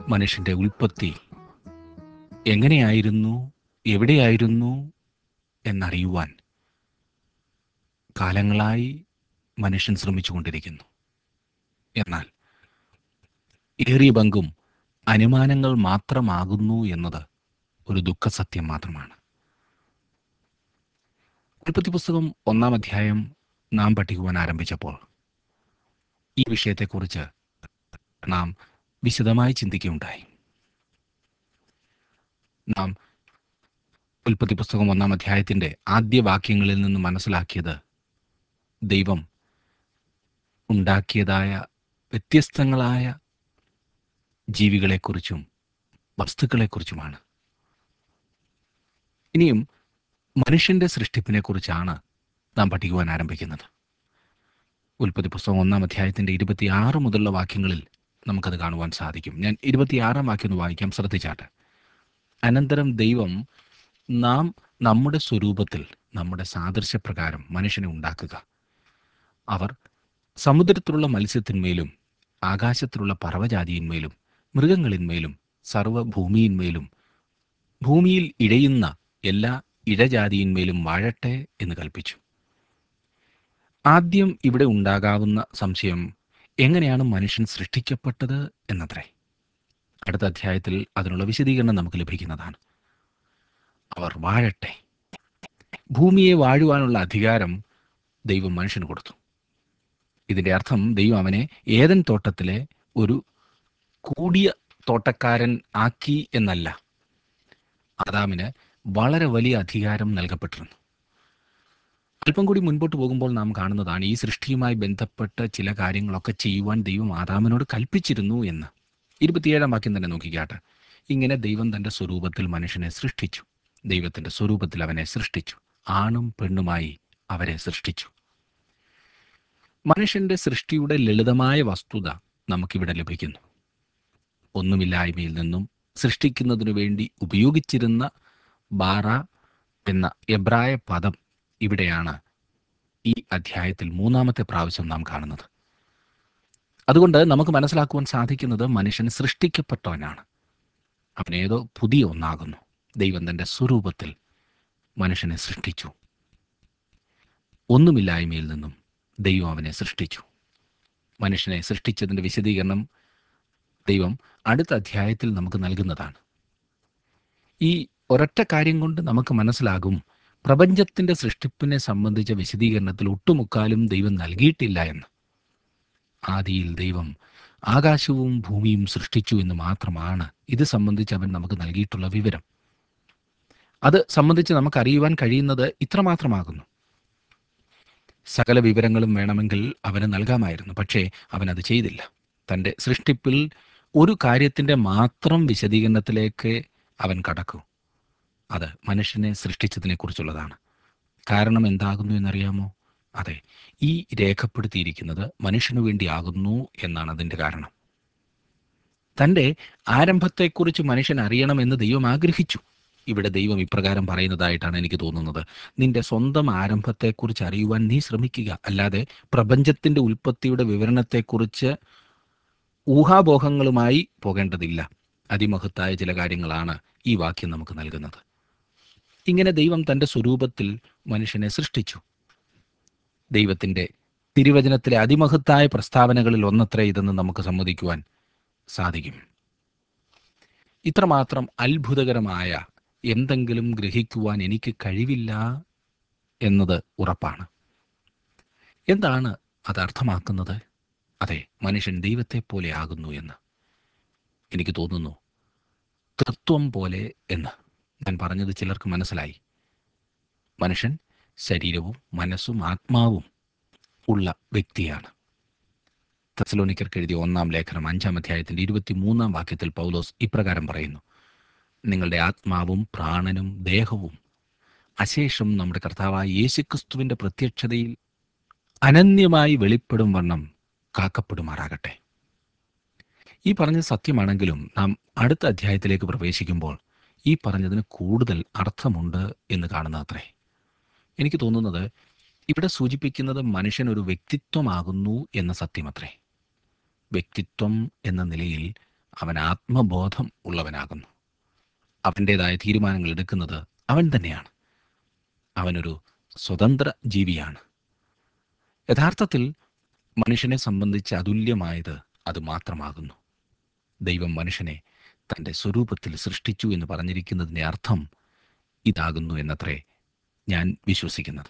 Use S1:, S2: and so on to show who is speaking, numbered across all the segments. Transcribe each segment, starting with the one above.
S1: മനുഷ്യൻ്റെ ഉൽപ്പത്തി എങ്ങനെയായിരുന്നു എവിടെയായിരുന്നു എന്നറിയുവാൻ കാലങ്ങളായി മനുഷ്യൻ ശ്രമിച്ചുകൊണ്ടിരിക്കുന്നു എന്നാൽ ഏറിയ പങ്കും അനുമാനങ്ങൾ മാത്രമാകുന്നു എന്നത് ഒരു ദുഃഖസത്യം മാത്രമാണ് ഉൽപ്പത്തി പുസ്തകം ഒന്നാം അധ്യായം നാം പഠിക്കുവാൻ ആരംഭിച്ചപ്പോൾ ഈ വിഷയത്തെക്കുറിച്ച് നാം വിശദമായി ചിന്തിക്കുകയുണ്ടായി നാം ഉൽപ്പത്തി പുസ്തകം ഒന്നാം അധ്യായത്തിൻ്റെ ആദ്യ വാക്യങ്ങളിൽ നിന്ന് മനസ്സിലാക്കിയത് ദൈവം ഉണ്ടാക്കിയതായ വ്യത്യസ്തങ്ങളായ ജീവികളെക്കുറിച്ചും വസ്തുക്കളെക്കുറിച്ചുമാണ് ഇനിയും മനുഷ്യന്റെ സൃഷ്ടിപ്പിനെക്കുറിച്ചാണ് നാം പഠിക്കുവാൻ ആരംഭിക്കുന്നത് ഉൽപ്പത്തി പുസ്തകം ഒന്നാം അധ്യായത്തിന്റെ ഇരുപത്തിയാറ് മുതലുള്ള വാക്യങ്ങളിൽ നമുക്കത് കാണുവാൻ സാധിക്കും ഞാൻ ഇരുപത്തിയാറാം വാക്യം ഒന്ന് വായിക്കാം ശ്രദ്ധിച്ചാട്ടെ അനന്തരം ദൈവം നാം നമ്മുടെ സ്വരൂപത്തിൽ നമ്മുടെ സാദൃശ്യപ്രകാരം മനുഷ്യനെ ഉണ്ടാക്കുക അവർ സമുദ്രത്തിലുള്ള മത്സ്യത്തിന്മേലും ആകാശത്തിലുള്ള പർവ്വജാതിയിന്മേലും മൃഗങ്ങളിന്മേലും സർവ്വഭൂമിയിന്മേലും ഭൂമിയിൽ ഇഴയുന്ന എല്ലാ ഇഴജാതിയിന്മേലും വാഴട്ടെ എന്ന് കൽപ്പിച്ചു ആദ്യം ഇവിടെ ഉണ്ടാകാവുന്ന സംശയം എങ്ങനെയാണ് മനുഷ്യൻ സൃഷ്ടിക്കപ്പെട്ടത് എന്നത്രേ അടുത്ത അധ്യായത്തിൽ അതിനുള്ള വിശദീകരണം നമുക്ക് ലഭിക്കുന്നതാണ് അവർ വാഴട്ടെ ഭൂമിയെ വാഴുവാനുള്ള അധികാരം ദൈവം മനുഷ്യന് കൊടുത്തു ഇതിന്റെ അർത്ഥം ദൈവം അവനെ ഏതൻ തോട്ടത്തിലെ ഒരു കൂടിയ തോട്ടക്കാരൻ ആക്കി എന്നല്ല ആദാമിന് വളരെ വലിയ അധികാരം നൽകപ്പെട്ടിരുന്നു അല്പം കൂടി മുൻപോട്ട് പോകുമ്പോൾ നാം കാണുന്നതാണ് ഈ സൃഷ്ടിയുമായി ബന്ധപ്പെട്ട ചില കാര്യങ്ങളൊക്കെ ചെയ്യുവാൻ ദൈവം ആദാമിനോട് കൽപ്പിച്ചിരുന്നു എന്ന് ഇരുപത്തിയേഴാം വാക്യം തന്നെ നോക്കിക്കാട്ടെ ഇങ്ങനെ ദൈവം തന്റെ സ്വരൂപത്തിൽ മനുഷ്യനെ സൃഷ്ടിച്ചു ദൈവത്തിന്റെ സ്വരൂപത്തിൽ അവനെ സൃഷ്ടിച്ചു ആണും പെണ്ണുമായി അവരെ സൃഷ്ടിച്ചു മനുഷ്യന്റെ സൃഷ്ടിയുടെ ലളിതമായ വസ്തുത നമുക്കിവിടെ ലഭിക്കുന്നു ഒന്നുമില്ലായ്മയിൽ നിന്നും സൃഷ്ടിക്കുന്നതിനു വേണ്ടി ഉപയോഗിച്ചിരുന്ന ബാറ എന്ന എബ്രായ പദം ഇവിടെയാണ് ഈ അധ്യായത്തിൽ മൂന്നാമത്തെ പ്രാവശ്യം നാം കാണുന്നത് അതുകൊണ്ട് നമുക്ക് മനസ്സിലാക്കുവാൻ സാധിക്കുന്നത് മനുഷ്യൻ സൃഷ്ടിക്കപ്പെട്ടവനാണ് അവനേതോ പുതിയ ഒന്നാകുന്നു ദൈവം തൻ്റെ സ്വരൂപത്തിൽ മനുഷ്യനെ സൃഷ്ടിച്ചു ഒന്നുമില്ലായ്മയിൽ നിന്നും ദൈവം അവനെ സൃഷ്ടിച്ചു മനുഷ്യനെ സൃഷ്ടിച്ചതിൻ്റെ വിശദീകരണം ദൈവം അടുത്ത അധ്യായത്തിൽ നമുക്ക് നൽകുന്നതാണ് ഈ ഒരൊറ്റ കാര്യം കൊണ്ട് നമുക്ക് മനസ്സിലാകും പ്രപഞ്ചത്തിന്റെ സൃഷ്ടിപ്പിനെ സംബന്ധിച്ച വിശദീകരണത്തിൽ ഒട്ടുമുക്കാലും ദൈവം നൽകിയിട്ടില്ല എന്ന് ആദിയിൽ ദൈവം ആകാശവും ഭൂമിയും സൃഷ്ടിച്ചു എന്ന് മാത്രമാണ് ഇത് സംബന്ധിച്ച് അവൻ നമുക്ക് നൽകിയിട്ടുള്ള വിവരം അത് സംബന്ധിച്ച് നമുക്ക് അറിയുവാൻ കഴിയുന്നത് ഇത്രമാത്രമാകുന്നു സകല വിവരങ്ങളും വേണമെങ്കിൽ അവന് നൽകാമായിരുന്നു പക്ഷേ അവൻ അത് ചെയ്തില്ല തൻ്റെ സൃഷ്ടിപ്പിൽ ഒരു കാര്യത്തിൻ്റെ മാത്രം വിശദീകരണത്തിലേക്ക് അവൻ കടക്കും അത് മനുഷ്യനെ സൃഷ്ടിച്ചതിനെക്കുറിച്ചുള്ളതാണ് കാരണം എന്താകുന്നു എന്നറിയാമോ അതെ ഈ രേഖപ്പെടുത്തിയിരിക്കുന്നത് മനുഷ്യനു വേണ്ടിയാകുന്നു എന്നാണ് അതിൻ്റെ കാരണം തൻ്റെ ആരംഭത്തെക്കുറിച്ച് മനുഷ്യൻ അറിയണമെന്ന് ദൈവം ആഗ്രഹിച്ചു ഇവിടെ ദൈവം ഇപ്രകാരം പറയുന്നതായിട്ടാണ് എനിക്ക് തോന്നുന്നത് നിന്റെ സ്വന്തം ആരംഭത്തെക്കുറിച്ച് അറിയുവാൻ നീ ശ്രമിക്കുക അല്ലാതെ പ്രപഞ്ചത്തിന്റെ ഉൽപ്പത്തിയുടെ വിവരണത്തെക്കുറിച്ച് ഊഹാപോഹങ്ങളുമായി പോകേണ്ടതില്ല അതിമഹത്തായ ചില കാര്യങ്ങളാണ് ഈ വാക്യം നമുക്ക് നൽകുന്നത് ഇങ്ങനെ ദൈവം തൻ്റെ സ്വരൂപത്തിൽ മനുഷ്യനെ സൃഷ്ടിച്ചു ദൈവത്തിൻ്റെ തിരുവചനത്തിലെ അതിമഹത്തായ പ്രസ്താവനകളിൽ ഒന്നത്ര ഇതെന്ന് നമുക്ക് സമ്മതിക്കുവാൻ സാധിക്കും ഇത്രമാത്രം അത്ഭുതകരമായ എന്തെങ്കിലും ഗ്രഹിക്കുവാൻ എനിക്ക് കഴിവില്ല എന്നത് ഉറപ്പാണ് എന്താണ് അത് അർത്ഥമാക്കുന്നത് അതെ മനുഷ്യൻ ദൈവത്തെ പോലെ ആകുന്നു എന്ന് എനിക്ക് തോന്നുന്നു തത്വം പോലെ എന്ന് ഞാൻ പറഞ്ഞത് ചിലർക്ക് മനസ്സിലായി മനുഷ്യൻ ശരീരവും മനസ്സും ആത്മാവും ഉള്ള വ്യക്തിയാണ് തെസലോനിക്കർക്ക് എഴുതിയ ഒന്നാം ലേഖനം അഞ്ചാം അധ്യായത്തിന്റെ ഇരുപത്തി മൂന്നാം വാക്യത്തിൽ പൗലോസ് ഇപ്രകാരം പറയുന്നു നിങ്ങളുടെ ആത്മാവും പ്രാണനും ദേഹവും അശേഷം നമ്മുടെ കർത്താവായ യേശുക്രിസ്തുവിന്റെ പ്രത്യക്ഷതയിൽ അനന്യമായി വെളിപ്പെടും വണ്ണം കാക്കപ്പെടുമാറാകട്ടെ ഈ പറഞ്ഞത് സത്യമാണെങ്കിലും നാം അടുത്ത അധ്യായത്തിലേക്ക് പ്രവേശിക്കുമ്പോൾ ഈ പറഞ്ഞതിന് കൂടുതൽ അർത്ഥമുണ്ട് എന്ന് കാണുന്ന അത്രേ എനിക്ക് തോന്നുന്നത് ഇവിടെ സൂചിപ്പിക്കുന്നത് മനുഷ്യൻ ഒരു വ്യക്തിത്വമാകുന്നു എന്ന സത്യമത്രേ വ്യക്തിത്വം എന്ന നിലയിൽ അവൻ ആത്മബോധം ഉള്ളവനാകുന്നു അവൻ്റേതായ തീരുമാനങ്ങൾ എടുക്കുന്നത് അവൻ തന്നെയാണ് അവനൊരു സ്വതന്ത്ര ജീവിയാണ് യഥാർത്ഥത്തിൽ മനുഷ്യനെ സംബന്ധിച്ച് അതുല്യമായത് അത് മാത്രമാകുന്നു ദൈവം മനുഷ്യനെ തൻ്റെ സ്വരൂപത്തിൽ സൃഷ്ടിച്ചു എന്ന് പറഞ്ഞിരിക്കുന്നതിൻ്റെ അർത്ഥം ഇതാകുന്നു എന്നത്രേ ഞാൻ വിശ്വസിക്കുന്നത്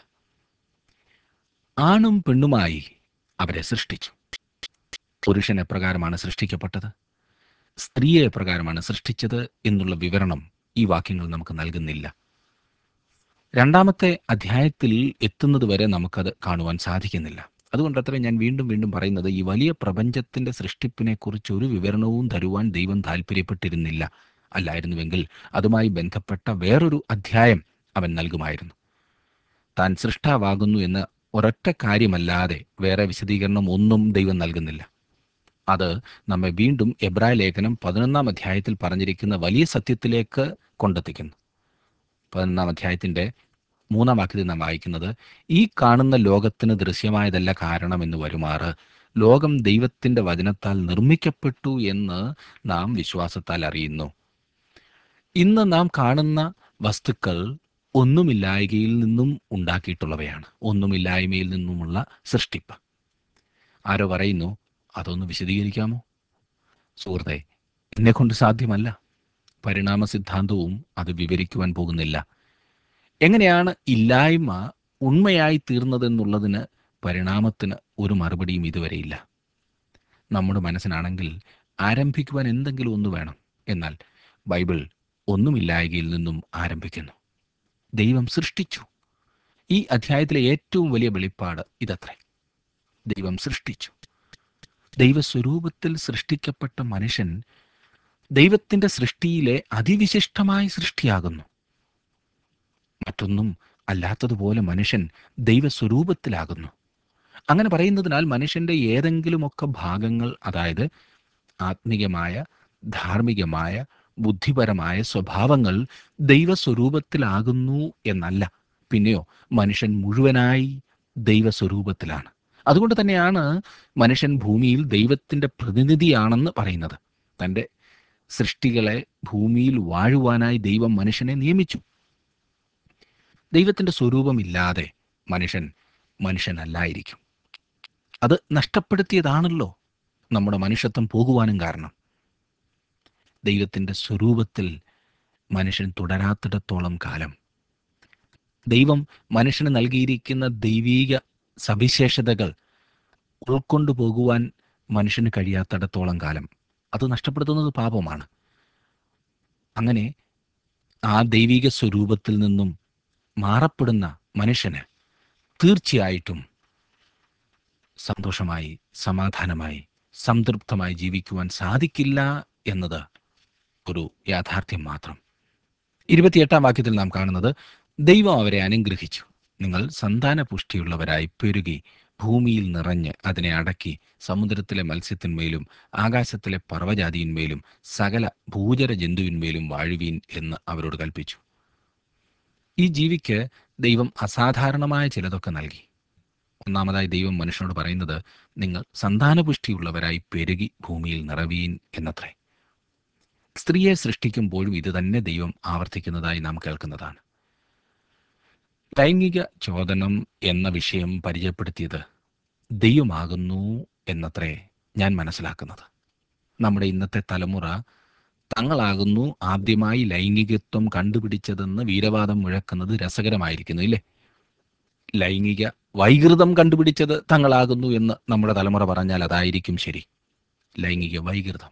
S1: ആണും പെണ്ണുമായി അവരെ സൃഷ്ടിച്ചു പുരുഷൻ എപ്രകാരമാണ് സൃഷ്ടിക്കപ്പെട്ടത് സ്ത്രീയെ എപ്രകാരമാണ് സൃഷ്ടിച്ചത് എന്നുള്ള വിവരണം ഈ വാക്യങ്ങൾ നമുക്ക് നൽകുന്നില്ല രണ്ടാമത്തെ അധ്യായത്തിൽ എത്തുന്നത് വരെ നമുക്കത് കാണുവാൻ സാധിക്കുന്നില്ല അതുകൊണ്ട് അത്ര ഞാൻ വീണ്ടും വീണ്ടും പറയുന്നത് ഈ വലിയ പ്രപഞ്ചത്തിന്റെ സൃഷ്ടിപ്പിനെ കുറിച്ച് ഒരു വിവരണവും തരുവാൻ ദൈവം താല്പര്യപ്പെട്ടിരുന്നില്ല അല്ലായിരുന്നുവെങ്കിൽ അതുമായി ബന്ധപ്പെട്ട വേറൊരു അധ്യായം അവൻ നൽകുമായിരുന്നു താൻ സൃഷ്ടാവാകുന്നു എന്ന് ഒരൊറ്റ കാര്യമല്ലാതെ വേറെ വിശദീകരണം ഒന്നും ദൈവം നൽകുന്നില്ല അത് നമ്മെ വീണ്ടും എബ്രായ ലേഖനം പതിനൊന്നാം അധ്യായത്തിൽ പറഞ്ഞിരിക്കുന്ന വലിയ സത്യത്തിലേക്ക് കൊണ്ടെത്തിക്കുന്നു പതിനൊന്നാം അധ്യായത്തിന്റെ മൂന്നാം വാക്യത്തിൽ നാം വായിക്കുന്നത് ഈ കാണുന്ന ലോകത്തിന് ദൃശ്യമായതല്ല കാരണം എന്ന് വരുമാറ് ലോകം ദൈവത്തിന്റെ വചനത്താൽ നിർമ്മിക്കപ്പെട്ടു എന്ന് നാം വിശ്വാസത്താൽ അറിയുന്നു ഇന്ന് നാം കാണുന്ന വസ്തുക്കൾ ഒന്നുമില്ലായ്കയിൽ നിന്നും ഉണ്ടാക്കിയിട്ടുള്ളവയാണ് ഒന്നുമില്ലായ്മയിൽ നിന്നുമുള്ള സൃഷ്ടിപ്പ് ആരോ പറയുന്നു അതൊന്ന് വിശദീകരിക്കാമോ സുഹൃത്തെ എന്നെ കൊണ്ട് സാധ്യമല്ല പരിണാമ സിദ്ധാന്തവും അത് വിവരിക്കുവാൻ പോകുന്നില്ല എങ്ങനെയാണ് ഇല്ലായ്മ ഉണ്മയായി തീർന്നതെന്നുള്ളതിന് പരിണാമത്തിന് ഒരു മറുപടിയും ഇതുവരെയില്ല നമ്മുടെ മനസ്സിനാണെങ്കിൽ ആരംഭിക്കുവാൻ എന്തെങ്കിലും ഒന്ന് വേണം എന്നാൽ ബൈബിൾ ഒന്നുമില്ലായ്കയിൽ നിന്നും ആരംഭിക്കുന്നു ദൈവം സൃഷ്ടിച്ചു ഈ അധ്യായത്തിലെ ഏറ്റവും വലിയ വെളിപ്പാട് ഇതത്രേ ദൈവം സൃഷ്ടിച്ചു ദൈവസ്വരൂപത്തിൽ സൃഷ്ടിക്കപ്പെട്ട മനുഷ്യൻ ദൈവത്തിന്റെ സൃഷ്ടിയിലെ അതിവിശിഷ്ടമായ സൃഷ്ടിയാകുന്നു മറ്റൊന്നും അല്ലാത്തതുപോലെ മനുഷ്യൻ ദൈവസ്വരൂപത്തിലാകുന്നു അങ്ങനെ പറയുന്നതിനാൽ മനുഷ്യന്റെ ഏതെങ്കിലുമൊക്കെ ഭാഗങ്ങൾ അതായത് ആത്മീയമായ ധാർമ്മികമായ ബുദ്ധിപരമായ സ്വഭാവങ്ങൾ ദൈവസ്വരൂപത്തിലാകുന്നു എന്നല്ല പിന്നെയോ മനുഷ്യൻ മുഴുവനായി ദൈവസ്വരൂപത്തിലാണ് അതുകൊണ്ട് തന്നെയാണ് മനുഷ്യൻ ഭൂമിയിൽ ദൈവത്തിന്റെ പ്രതിനിധിയാണെന്ന് പറയുന്നത് തൻ്റെ സൃഷ്ടികളെ ഭൂമിയിൽ വാഴുവാനായി ദൈവം മനുഷ്യനെ നിയമിച്ചു ദൈവത്തിന്റെ സ്വരൂപമില്ലാതെ മനുഷ്യൻ മനുഷ്യനല്ലായിരിക്കും അത് നഷ്ടപ്പെടുത്തിയതാണല്ലോ നമ്മുടെ മനുഷ്യത്വം പോകുവാനും കാരണം ദൈവത്തിന്റെ സ്വരൂപത്തിൽ മനുഷ്യൻ തുടരാത്തിടത്തോളം കാലം ദൈവം മനുഷ്യന് നൽകിയിരിക്കുന്ന ദൈവീക സവിശേഷതകൾ ഉൾക്കൊണ്ടു പോകുവാൻ മനുഷ്യന് കഴിയാത്തിടത്തോളം കാലം അത് നഷ്ടപ്പെടുത്തുന്നത് പാപമാണ് അങ്ങനെ ആ ദൈവിക സ്വരൂപത്തിൽ നിന്നും മാറപ്പെടുന്ന മനുഷ്യന് തീർച്ചയായിട്ടും സന്തോഷമായി സമാധാനമായി സംതൃപ്തമായി ജീവിക്കുവാൻ സാധിക്കില്ല എന്നത് ഒരു യാഥാർത്ഥ്യം മാത്രം ഇരുപത്തിയെട്ടാം വാക്യത്തിൽ നാം കാണുന്നത് ദൈവം അവരെ അനുഗ്രഹിച്ചു നിങ്ങൾ സന്താന പുഷ്ടിയുള്ളവരായി പെരുകി ഭൂമിയിൽ നിറഞ്ഞ് അതിനെ അടക്കി സമുദ്രത്തിലെ മത്സ്യത്തിന്മേലും ആകാശത്തിലെ പർവ്വജാതിയിന്മേലും സകല ഭൂചര ജന്തുവിന്മേലും വാഴുവീൻ എന്ന് അവരോട് കൽപ്പിച്ചു ഈ ജീവിക്ക് ദൈവം അസാധാരണമായ ചിലതൊക്കെ നൽകി ഒന്നാമതായി ദൈവം മനുഷ്യനോട് പറയുന്നത് നിങ്ങൾ സന്താനപുഷ്ടിയുള്ളവരായി പെരുകി ഭൂമിയിൽ നിറവീൻ എന്നത്രേ സ്ത്രീയെ സൃഷ്ടിക്കുമ്പോഴും ഇത് തന്നെ ദൈവം ആവർത്തിക്കുന്നതായി നാം കേൾക്കുന്നതാണ് ലൈംഗിക ചോദനം എന്ന വിഷയം പരിചയപ്പെടുത്തിയത് ദൈവമാകുന്നു എന്നത്രേ ഞാൻ മനസ്സിലാക്കുന്നത് നമ്മുടെ ഇന്നത്തെ തലമുറ തങ്ങളാകുന്നു ആദ്യമായി ലൈംഗികത്വം കണ്ടുപിടിച്ചതെന്ന് വീരവാദം മുഴക്കുന്നത് രസകരമായിരിക്കുന്നു ഇല്ലേ ലൈംഗിക വൈകൃതം കണ്ടുപിടിച്ചത് തങ്ങളാകുന്നു എന്ന് നമ്മുടെ തലമുറ പറഞ്ഞാൽ അതായിരിക്കും ശരി ലൈംഗിക വൈകൃതം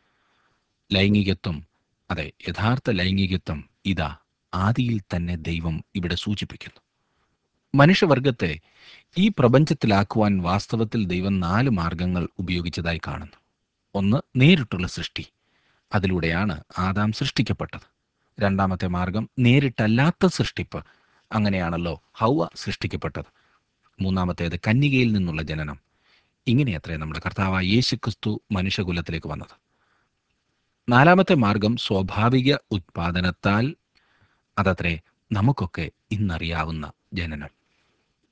S1: ലൈംഗികത്വം അതെ യഥാർത്ഥ ലൈംഗികത്വം ഇതാ ആദിയിൽ തന്നെ ദൈവം ഇവിടെ സൂചിപ്പിക്കുന്നു മനുഷ്യവർഗത്തെ ഈ പ്രപഞ്ചത്തിലാക്കുവാൻ വാസ്തവത്തിൽ ദൈവം നാല് മാർഗങ്ങൾ ഉപയോഗിച്ചതായി കാണുന്നു ഒന്ന് നേരിട്ടുള്ള സൃഷ്ടി അതിലൂടെയാണ് ആദാം സൃഷ്ടിക്കപ്പെട്ടത് രണ്ടാമത്തെ മാർഗം നേരിട്ടല്ലാത്ത സൃഷ്ടിപ്പ് അങ്ങനെയാണല്ലോ ഹൗവ സൃഷ്ടിക്കപ്പെട്ടത് മൂന്നാമത്തേത് കന്യകയിൽ നിന്നുള്ള ജനനം ഇങ്ങനെയത്രേ നമ്മുടെ കർത്താവായ യേശുക്രിസ്തു മനുഷ്യകുലത്തിലേക്ക് വന്നത് നാലാമത്തെ മാർഗം സ്വാഭാവിക ഉത്പാദനത്താൽ അതത്രേ നമുക്കൊക്കെ ഇന്നറിയാവുന്ന ജനനം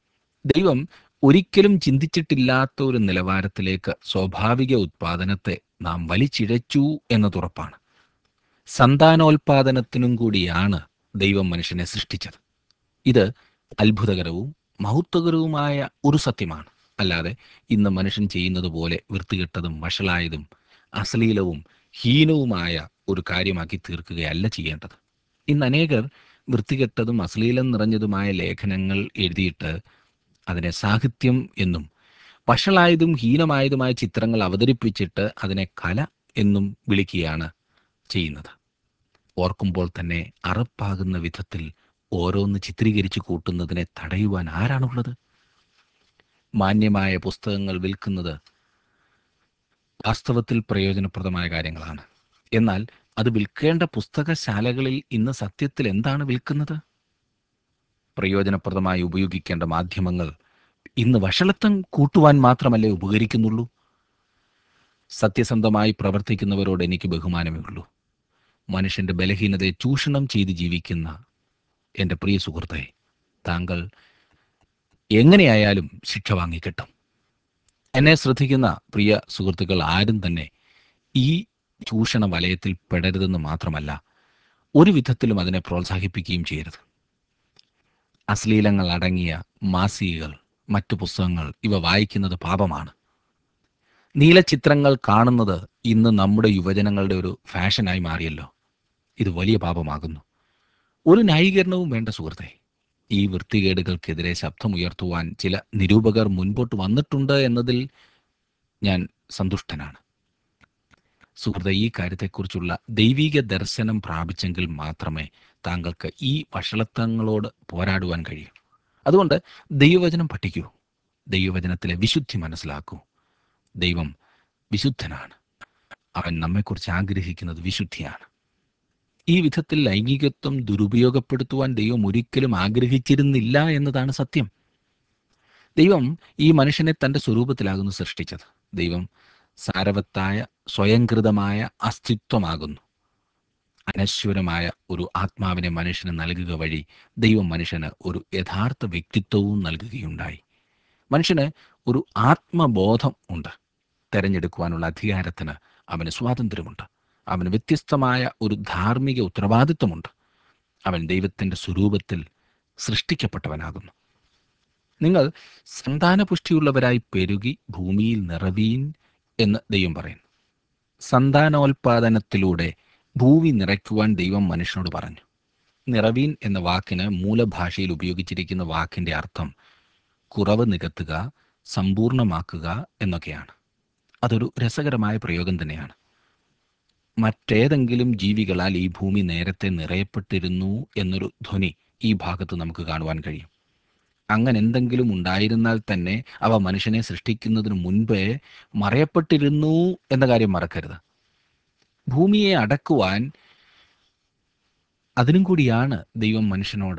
S1: ദൈവം ഒരിക്കലും ചിന്തിച്ചിട്ടില്ലാത്ത ഒരു നിലവാരത്തിലേക്ക് സ്വാഭാവിക ഉത്പാദനത്തെ നാം വലിച്ചിഴച്ചു എന്നതുറപ്പാണ് സന്താനോൽപാദനത്തിനും കൂടിയാണ് ദൈവം മനുഷ്യനെ സൃഷ്ടിച്ചത് ഇത് അത്ഭുതകരവും മഹത്വകരവുമായ ഒരു സത്യമാണ് അല്ലാതെ ഇന്ന് മനുഷ്യൻ ചെയ്യുന്നത് പോലെ വൃത്തികെട്ടതും വഷളായതും അശ്ലീലവും ഹീനവുമായ ഒരു കാര്യമാക്കി തീർക്കുകയല്ല ചെയ്യേണ്ടത് ഇന്ന് അനേകർ വൃത്തികെട്ടതും അശ്ലീലം നിറഞ്ഞതുമായ ലേഖനങ്ങൾ എഴുതിയിട്ട് അതിനെ സാഹിത്യം എന്നും വഷളായതും ഹീനമായതുമായ ചിത്രങ്ങൾ അവതരിപ്പിച്ചിട്ട് അതിനെ കല എന്നും വിളിക്കുകയാണ് ചെയ്യുന്നത് ഓർക്കുമ്പോൾ തന്നെ അറപ്പാകുന്ന വിധത്തിൽ ഓരോന്ന് ചിത്രീകരിച്ച് കൂട്ടുന്നതിനെ തടയുവാൻ ആരാണുള്ളത് മാന്യമായ പുസ്തകങ്ങൾ വിൽക്കുന്നത് വാസ്തവത്തിൽ പ്രയോജനപ്രദമായ കാര്യങ്ങളാണ് എന്നാൽ അത് വിൽക്കേണ്ട പുസ്തകശാലകളിൽ ഇന്ന് സത്യത്തിൽ എന്താണ് വിൽക്കുന്നത് പ്രയോജനപ്രദമായി ഉപയോഗിക്കേണ്ട മാധ്യമങ്ങൾ ഇന്ന് വഷളത്വം കൂട്ടുവാൻ മാത്രമല്ലേ ഉപകരിക്കുന്നുള്ളൂ സത്യസന്ധമായി പ്രവർത്തിക്കുന്നവരോട് എനിക്ക് ബഹുമാനമേ ഉള്ളൂ മനുഷ്യന്റെ ബലഹീനതയെ ചൂഷണം ചെയ്ത് ജീവിക്കുന്ന എൻ്റെ പ്രിയ സുഹൃത്തെ താങ്കൾ എങ്ങനെയായാലും ശിക്ഷ വാങ്ങിക്കിട്ടും എന്നെ ശ്രദ്ധിക്കുന്ന പ്രിയ സുഹൃത്തുക്കൾ ആരും തന്നെ ഈ ചൂഷണ വലയത്തിൽ പെടരുതെന്ന് മാത്രമല്ല ഒരു വിധത്തിലും അതിനെ പ്രോത്സാഹിപ്പിക്കുകയും ചെയ്യരുത് അശ്ലീലങ്ങൾ അടങ്ങിയ മാസികകൾ മറ്റു പുസ്തകങ്ങൾ ഇവ വായിക്കുന്നത് പാപമാണ് നീലച്ചിത്രങ്ങൾ കാണുന്നത് ഇന്ന് നമ്മുടെ യുവജനങ്ങളുടെ ഒരു ഫാഷനായി മാറിയല്ലോ ഇത് വലിയ പാപമാകുന്നു ഒരു ന്യായീകരണവും വേണ്ട സുഹൃത്തെ ഈ വൃത്തികേടുകൾക്കെതിരെ ശബ്ദമുയർത്തുവാൻ ചില നിരൂപകർ മുൻപോട്ട് വന്നിട്ടുണ്ട് എന്നതിൽ ഞാൻ സന്തുഷ്ടനാണ് സുഹൃത്തെ ഈ കാര്യത്തെക്കുറിച്ചുള്ള ദൈവിക ദർശനം പ്രാപിച്ചെങ്കിൽ മാത്രമേ താങ്കൾക്ക് ഈ വഷളത്വങ്ങളോട് പോരാടുവാൻ കഴിയൂ അതുകൊണ്ട് ദൈവവചനം പഠിക്കൂ ദൈവവചനത്തിലെ വിശുദ്ധി മനസ്സിലാക്കൂ ദൈവം വിശുദ്ധനാണ് അവൻ നമ്മെക്കുറിച്ച് ആഗ്രഹിക്കുന്നത് വിശുദ്ധിയാണ് ഈ വിധത്തിൽ ലൈംഗികത്വം ദുരുപയോഗപ്പെടുത്തുവാൻ ദൈവം ഒരിക്കലും ആഗ്രഹിച്ചിരുന്നില്ല എന്നതാണ് സത്യം ദൈവം ഈ മനുഷ്യനെ തൻ്റെ സ്വരൂപത്തിലാകുന്നു സൃഷ്ടിച്ചത് ദൈവം സാരവത്തായ സ്വയംകൃതമായ അസ്തിത്വമാകുന്നു അനശ്വരമായ ഒരു ആത്മാവിനെ മനുഷ്യന് നൽകുക വഴി ദൈവം മനുഷ്യന് ഒരു യഥാർത്ഥ വ്യക്തിത്വവും നൽകുകയുണ്ടായി മനുഷ്യന് ഒരു ആത്മബോധം ഉണ്ട് തെരഞ്ഞെടുക്കുവാനുള്ള അധികാരത്തിന് അവന് സ്വാതന്ത്ര്യമുണ്ട് അവന് വ്യത്യസ്തമായ ഒരു ധാർമ്മിക ഉത്തരവാദിത്വമുണ്ട് അവൻ ദൈവത്തിൻ്റെ സ്വരൂപത്തിൽ സൃഷ്ടിക്കപ്പെട്ടവനാകുന്നു നിങ്ങൾ സന്താനപുഷ്ടിയുള്ളവരായി പെരുകി ഭൂമിയിൽ നിറവീൻ എന്ന് ദൈവം പറയുന്നു സന്താനോൽപാദനത്തിലൂടെ ഭൂമി നിറയ്ക്കുവാൻ ദൈവം മനുഷ്യനോട് പറഞ്ഞു നിറവീൻ എന്ന വാക്കിന് മൂലഭാഷയിൽ ഉപയോഗിച്ചിരിക്കുന്ന വാക്കിൻ്റെ അർത്ഥം കുറവ് നികത്തുക സമ്പൂർണമാക്കുക എന്നൊക്കെയാണ് അതൊരു രസകരമായ പ്രയോഗം തന്നെയാണ് മറ്റേതെങ്കിലും ജീവികളാൽ ഈ ഭൂമി നേരത്തെ നിറയപ്പെട്ടിരുന്നു എന്നൊരു ധ്വനി ഈ ഭാഗത്ത് നമുക്ക് കാണുവാൻ കഴിയും അങ്ങനെ എന്തെങ്കിലും ഉണ്ടായിരുന്നാൽ തന്നെ അവ മനുഷ്യനെ സൃഷ്ടിക്കുന്നതിന് മുൻപേ മറയപ്പെട്ടിരുന്നു എന്ന കാര്യം മറക്കരുത് ഭൂമിയെ അടക്കുവാൻ അതിനും കൂടിയാണ് ദൈവം മനുഷ്യനോട്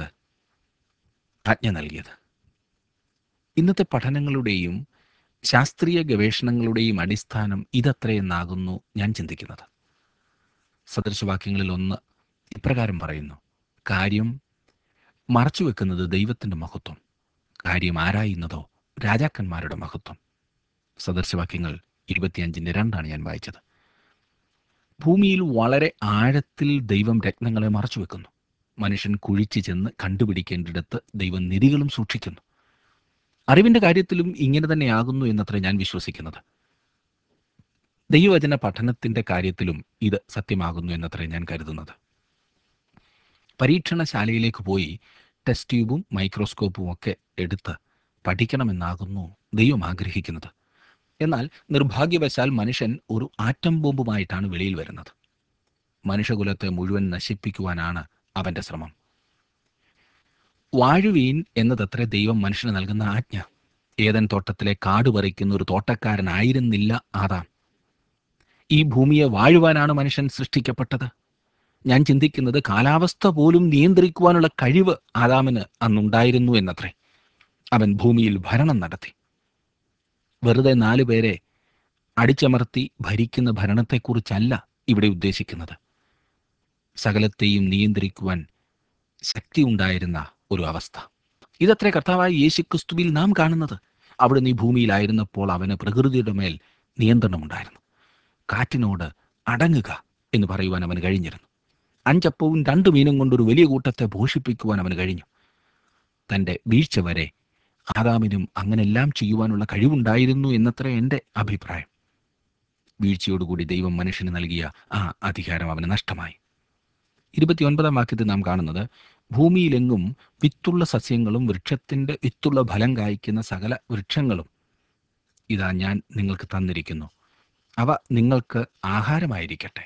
S1: ആജ്ഞ നൽകിയത് ഇന്നത്തെ പഠനങ്ങളുടെയും ശാസ്ത്രീയ ഗവേഷണങ്ങളുടെയും അടിസ്ഥാനം ഇതത്രയെന്നാകുന്നു ഞാൻ ചിന്തിക്കുന്നത് സദൃശവാക്യങ്ങളിൽ ഒന്ന് ഇപ്രകാരം പറയുന്നു കാര്യം മറച്ചുവെക്കുന്നത് ദൈവത്തിൻ്റെ മഹത്വം കാര്യം ആരായുന്നതോ രാജാക്കന്മാരുടെ മഹത്വം സദൃശവാക്യങ്ങൾ ഇരുപത്തിയഞ്ചിൻ്റെ രണ്ടാണ് ഞാൻ വായിച്ചത് ഭൂമിയിൽ വളരെ ആഴത്തിൽ ദൈവം രത്നങ്ങളെ മറച്ചുവെക്കുന്നു മനുഷ്യൻ കുഴിച്ചു ചെന്ന് കണ്ടുപിടിക്കേണ്ടിടത്ത് ദൈവം നിധികളും സൂക്ഷിക്കുന്നു അറിവിൻ്റെ കാര്യത്തിലും ഇങ്ങനെ തന്നെയാകുന്നു എന്നത്ര ഞാൻ വിശ്വസിക്കുന്നത് ദൈവവചന പഠനത്തിൻ്റെ കാര്യത്തിലും ഇത് സത്യമാകുന്നു എന്നത്ര ഞാൻ കരുതുന്നത് പരീക്ഷണശാലയിലേക്ക് പോയി ടെസ്റ്റ് ട്യൂബും മൈക്രോസ്കോപ്പും ഒക്കെ എടുത്ത് പഠിക്കണമെന്നാകുന്നു ദൈവം ആഗ്രഹിക്കുന്നത് എന്നാൽ നിർഭാഗ്യവശാൽ മനുഷ്യൻ ഒരു ആറ്റം ബോംബുമായിട്ടാണ് വെളിയിൽ വരുന്നത് മനുഷ്യകുലത്തെ മുഴുവൻ നശിപ്പിക്കുവാനാണ് അവൻ്റെ ശ്രമം വാഴുവീൻ എന്നതത്ര ദൈവം മനുഷ്യന് നൽകുന്ന ആജ്ഞ ഏതൻ തോട്ടത്തിലെ കാട് പറിക്കുന്ന ഒരു തോട്ടക്കാരനായിരുന്നില്ല ആദാം ഈ ഭൂമിയെ വാഴുവാനാണ് മനുഷ്യൻ സൃഷ്ടിക്കപ്പെട്ടത് ഞാൻ ചിന്തിക്കുന്നത് കാലാവസ്ഥ പോലും നിയന്ത്രിക്കുവാനുള്ള കഴിവ് ആദാമിന് അന്നുണ്ടായിരുന്നു എന്നത്രേ അവൻ ഭൂമിയിൽ ഭരണം നടത്തി വെറുതെ നാലു പേരെ അടിച്ചമർത്തി ഭരിക്കുന്ന ഭരണത്തെക്കുറിച്ചല്ല ഇവിടെ ഉദ്ദേശിക്കുന്നത് സകലത്തെയും നിയന്ത്രിക്കുവാൻ ശക്തി ഉണ്ടായിരുന്ന ഒരു അവസ്ഥ ഇതത്രേ കർത്താവായ യേശുക്രിസ്തുവിൽ നാം കാണുന്നത് അവിടെ നീ ഭൂമിയിലായിരുന്നപ്പോൾ അവന് പ്രകൃതിയുടെ മേൽ നിയന്ത്രണമുണ്ടായിരുന്നു കാറ്റിനോട് അടങ്ങുക എന്ന് പറയുവാൻ അവന് കഴിഞ്ഞിരുന്നു അഞ്ചപ്പവും രണ്ട് മീനും കൊണ്ടൊരു വലിയ കൂട്ടത്തെ പോഷിപ്പിക്കുവാൻ അവന് കഴിഞ്ഞു തൻ്റെ വീഴ്ച വരെ ആദാമിനും അങ്ങനെല്ലാം ചെയ്യുവാനുള്ള കഴിവുണ്ടായിരുന്നു എന്നത്ര എൻ്റെ അഭിപ്രായം വീഴ്ചയോടുകൂടി ദൈവം മനുഷ്യന് നൽകിയ ആ അധികാരം അവന് നഷ്ടമായി ഇരുപത്തിയൊൻപതാം വാക്യത്തിൽ നാം കാണുന്നത് ഭൂമിയിലെങ്ങും വിത്തുള്ള സസ്യങ്ങളും വൃക്ഷത്തിൻ്റെ വിത്തുള്ള ഫലം കായ്ക്കുന്ന സകല വൃക്ഷങ്ങളും ഇതാ ഞാൻ നിങ്ങൾക്ക് തന്നിരിക്കുന്നു അവ നിങ്ങൾക്ക് ആഹാരമായിരിക്കട്ടെ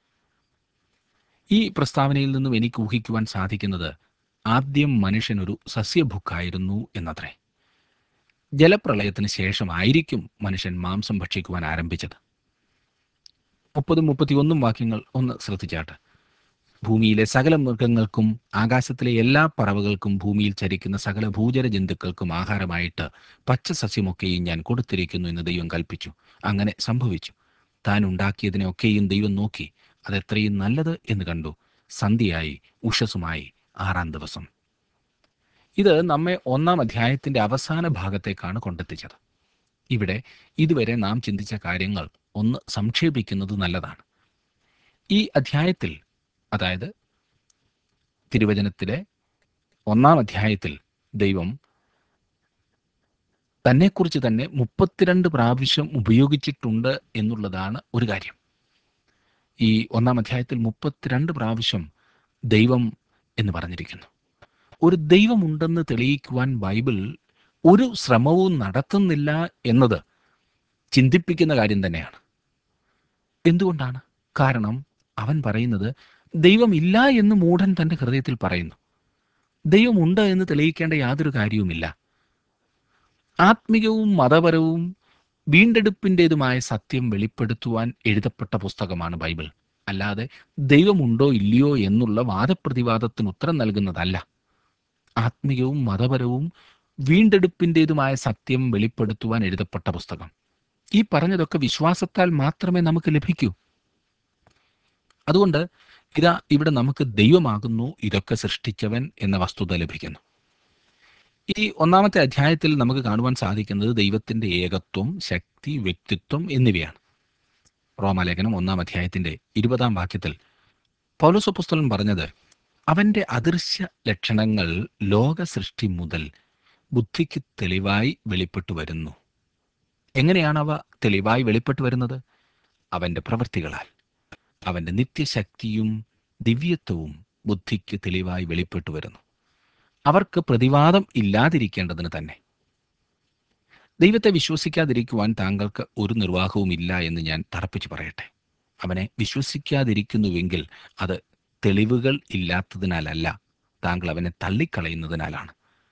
S1: ഈ പ്രസ്താവനയിൽ നിന്നും എനിക്ക് ഊഹിക്കുവാൻ സാധിക്കുന്നത് ആദ്യം മനുഷ്യനൊരു സസ്യഭുക്കായിരുന്നു എന്നത്രേ ജലപ്രളയത്തിന് ശേഷമായിരിക്കും മനുഷ്യൻ മാംസം ഭക്ഷിക്കുവാൻ ആരംഭിച്ചത് മുപ്പതും മുപ്പത്തിയൊന്നും വാക്യങ്ങൾ ഒന്ന് ശ്രദ്ധിച്ചാട്ടെ ഭൂമിയിലെ സകല മൃഗങ്ങൾക്കും ആകാശത്തിലെ എല്ലാ പറവകൾക്കും ഭൂമിയിൽ ചരിക്കുന്ന സകല ഭൂചര ജന്തുക്കൾക്കും ആഹാരമായിട്ട് പച്ച സസ്യമൊക്കെയും ഞാൻ കൊടുത്തിരിക്കുന്നു എന്ന് ദൈവം കൽപ്പിച്ചു അങ്ങനെ സംഭവിച്ചു താൻ ഉണ്ടാക്കിയതിനെയൊക്കെയും ദൈവം നോക്കി അതെത്രയും നല്ലത് എന്ന് കണ്ടു സന്ധ്യയായി ഉഷസുമായി ആറാം ദിവസം ഇത് നമ്മെ ഒന്നാം അധ്യായത്തിന്റെ അവസാന ഭാഗത്തേക്കാണ് കൊണ്ടെത്തിച്ചത് ഇവിടെ ഇതുവരെ നാം ചിന്തിച്ച കാര്യങ്ങൾ ഒന്ന് സംക്ഷേപിക്കുന്നത് നല്ലതാണ് ഈ അധ്യായത്തിൽ അതായത് തിരുവചനത്തിലെ ഒന്നാം അധ്യായത്തിൽ ദൈവം തന്നെക്കുറിച്ച് തന്നെ മുപ്പത്തിരണ്ട് പ്രാവശ്യം ഉപയോഗിച്ചിട്ടുണ്ട് എന്നുള്ളതാണ് ഒരു കാര്യം ഈ ഒന്നാം അധ്യായത്തിൽ മുപ്പത്തിരണ്ട് പ്രാവശ്യം ദൈവം എന്ന് പറഞ്ഞിരിക്കുന്നു ഒരു ദൈവമുണ്ടെന്ന് തെളിയിക്കുവാൻ ബൈബിൾ ഒരു ശ്രമവും നടത്തുന്നില്ല എന്നത് ചിന്തിപ്പിക്കുന്ന കാര്യം തന്നെയാണ് എന്തുകൊണ്ടാണ് കാരണം അവൻ പറയുന്നത് ദൈവമില്ല എന്ന് മൂഢൻ തൻ്റെ ഹൃദയത്തിൽ പറയുന്നു ദൈവമുണ്ട് എന്ന് തെളിയിക്കേണ്ട യാതൊരു കാര്യവുമില്ല ആത്മികവും മതപരവും വീണ്ടെടുപ്പിൻ്റെതുമായ സത്യം വെളിപ്പെടുത്തുവാൻ എഴുതപ്പെട്ട പുസ്തകമാണ് ബൈബിൾ അല്ലാതെ ദൈവമുണ്ടോ ഇല്ലയോ എന്നുള്ള വാദപ്രതിവാദത്തിന് ഉത്തരം നൽകുന്നതല്ല ആത്മികവും മതപരവും വീണ്ടെടുപ്പിൻ്റെതുമായ സത്യം വെളിപ്പെടുത്തുവാൻ എഴുതപ്പെട്ട പുസ്തകം ഈ പറഞ്ഞതൊക്കെ വിശ്വാസത്താൽ മാത്രമേ നമുക്ക് ലഭിക്കൂ അതുകൊണ്ട് ഇതാ ഇവിടെ നമുക്ക് ദൈവമാകുന്നു ഇതൊക്കെ സൃഷ്ടിച്ചവൻ എന്ന വസ്തുത ലഭിക്കുന്നു ഈ ഒന്നാമത്തെ അധ്യായത്തിൽ നമുക്ക് കാണുവാൻ സാധിക്കുന്നത് ദൈവത്തിന്റെ ഏകത്വം ശക്തി വ്യക്തിത്വം എന്നിവയാണ് റോമാലേഖനം ഒന്നാം അധ്യായത്തിന്റെ ഇരുപതാം വാക്യത്തിൽ പൗലോസപുസ്തലൻ പറഞ്ഞത് അവന്റെ അദൃശ്യ ലക്ഷണങ്ങൾ ലോക സൃഷ്ടി മുതൽ ബുദ്ധിക്ക് തെളിവായി വെളിപ്പെട്ടു വരുന്നു എങ്ങനെയാണ് അവ തെളിവായി വെളിപ്പെട്ടു വരുന്നത് അവന്റെ പ്രവൃത്തികളാൽ അവന്റെ നിത്യശക്തിയും ദിവ്യത്വവും ബുദ്ധിക്ക് തെളിവായി വെളിപ്പെട്ടു വരുന്നു അവർക്ക് പ്രതിവാദം ഇല്ലാതിരിക്കേണ്ടതിന് തന്നെ ദൈവത്തെ വിശ്വസിക്കാതിരിക്കുവാൻ താങ്കൾക്ക് ഒരു നിർവാഹവും ഇല്ല എന്ന് ഞാൻ തറപ്പിച്ചു പറയട്ടെ അവനെ വിശ്വസിക്കാതിരിക്കുന്നുവെങ്കിൽ അത് തെളിവുകൾ ഇല്ലാത്തതിനാലല്ല താങ്കൾ അവനെ തള്ളിക്കളയുന്നതിനാലാണ്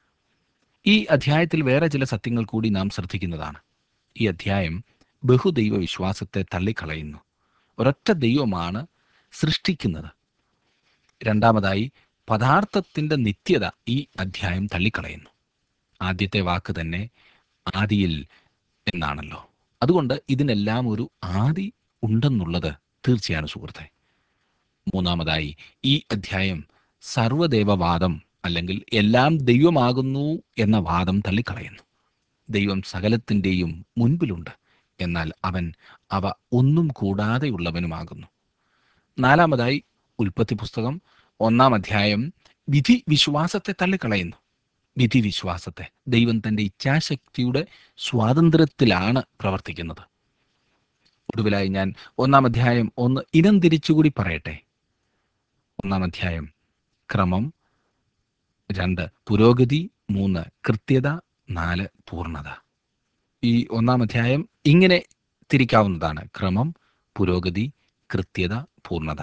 S1: ഈ അധ്യായത്തിൽ വേറെ ചില സത്യങ്ങൾ കൂടി നാം ശ്രദ്ധിക്കുന്നതാണ് ഈ അധ്യായം ബഹുദൈവ വിശ്വാസത്തെ തള്ളിക്കളയുന്നു ഒരൊറ്റ ദൈവമാണ് സൃഷ്ടിക്കുന്നത് രണ്ടാമതായി പദാർത്ഥത്തിന്റെ നിത്യത ഈ അധ്യായം തള്ളിക്കളയുന്നു ആദ്യത്തെ വാക്ക് തന്നെ ആദിയിൽ എന്നാണല്ലോ അതുകൊണ്ട് ഇതിനെല്ലാം ഒരു ആദി ഉണ്ടെന്നുള്ളത് തീർച്ചയാണ് സുഹൃത്തെ മൂന്നാമതായി ഈ അധ്യായം സർവദേവവാദം അല്ലെങ്കിൽ എല്ലാം ദൈവമാകുന്നു എന്ന വാദം തള്ളിക്കളയുന്നു ദൈവം സകലത്തിൻ്റെയും മുൻപിലുണ്ട് എന്നാൽ അവൻ അവ ഒന്നും കൂടാതെയുള്ളവനുമാകുന്നു നാലാമതായി ഉൽപ്പത്തി പുസ്തകം ഒന്നാം അധ്യായം വിധി വിശ്വാസത്തെ തള്ളിക്കളയുന്നു വിധി വിശ്വാസത്തെ ദൈവം തൻ്റെ ഇച്ഛാശക്തിയുടെ സ്വാതന്ത്ര്യത്തിലാണ് പ്രവർത്തിക്കുന്നത് ഒടുവിലായി ഞാൻ ഒന്നാം അധ്യായം ഒന്ന് ഇനം തിരിച്ചുകൂടി പറയട്ടെ ഒന്നാം അധ്യായം ക്രമം രണ്ട് പുരോഗതി മൂന്ന് കൃത്യത നാല് പൂർണ്ണത ഈ ഒന്നാം അധ്യായം ഇങ്ങനെ തിരിക്കാവുന്നതാണ് ക്രമം പുരോഗതി കൃത്യത പൂർണ്ണത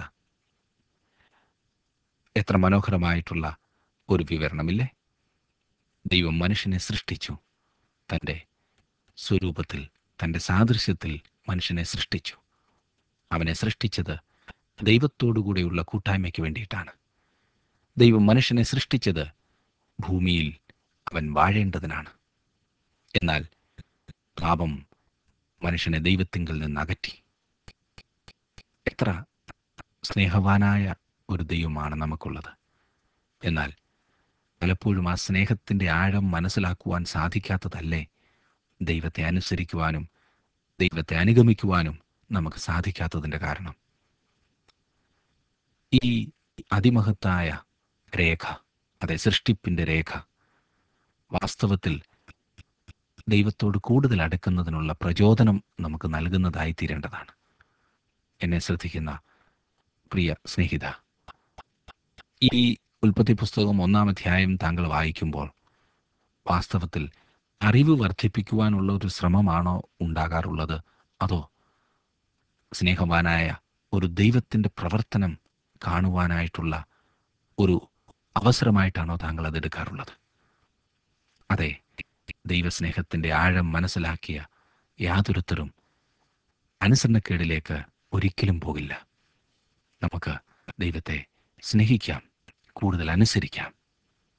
S1: എത്ര മനോഹരമായിട്ടുള്ള ഒരു വിവരണമില്ലേ ദൈവം മനുഷ്യനെ സൃഷ്ടിച്ചു തൻ്റെ സ്വരൂപത്തിൽ തൻ്റെ സാദൃശ്യത്തിൽ മനുഷ്യനെ സൃഷ്ടിച്ചു അവനെ സൃഷ്ടിച്ചത് ദൈവത്തോടുകൂടെയുള്ള കൂട്ടായ്മയ്ക്ക് വേണ്ടിയിട്ടാണ് ദൈവം മനുഷ്യനെ സൃഷ്ടിച്ചത് ഭൂമിയിൽ അവൻ വാഴേണ്ടതിനാണ് എന്നാൽ പാപം മനുഷ്യനെ ദൈവത്തിങ്കിൽ നിന്ന് അകറ്റി എത്ര സ്നേഹവാനായ ഒരു ദൈവമാണ് നമുക്കുള്ളത് എന്നാൽ പലപ്പോഴും ആ സ്നേഹത്തിൻ്റെ ആഴം മനസ്സിലാക്കുവാൻ സാധിക്കാത്തതല്ലേ ദൈവത്തെ അനുസരിക്കുവാനും ദൈവത്തെ അനുഗമിക്കുവാനും നമുക്ക് സാധിക്കാത്തതിൻ്റെ കാരണം ഈ അതിമഹത്തായ രേഖ അതെ സൃഷ്ടിപ്പിൻ്റെ രേഖ വാസ്തവത്തിൽ ദൈവത്തോട് കൂടുതൽ അടുക്കുന്നതിനുള്ള പ്രചോദനം നമുക്ക് നൽകുന്നതായി തീരേണ്ടതാണ് എന്നെ ശ്രദ്ധിക്കുന്ന പ്രിയ സ്നേഹിത ഈ ഉൽപ്പത്തി പുസ്തകം ഒന്നാം അധ്യായം താങ്കൾ വായിക്കുമ്പോൾ വാസ്തവത്തിൽ അറിവ് വർദ്ധിപ്പിക്കുവാനുള്ള ഒരു ശ്രമമാണോ ഉണ്ടാകാറുള്ളത് അതോ സ്നേഹവാനായ ഒരു ദൈവത്തിൻ്റെ പ്രവർത്തനം കാണുവാനായിട്ടുള്ള ഒരു അവസരമായിട്ടാണോ താങ്കൾ അത് എടുക്കാറുള്ളത് അതെ ദൈവസ്നേഹത്തിൻ്റെ ആഴം മനസ്സിലാക്കിയ യാതൊരുത്തരും അനുസരണക്കേടിലേക്ക് ഒരിക്കലും പോകില്ല നമുക്ക് ദൈവത്തെ സ്നേഹിക്കാം കൂടുതൽ അനുസരിക്കാം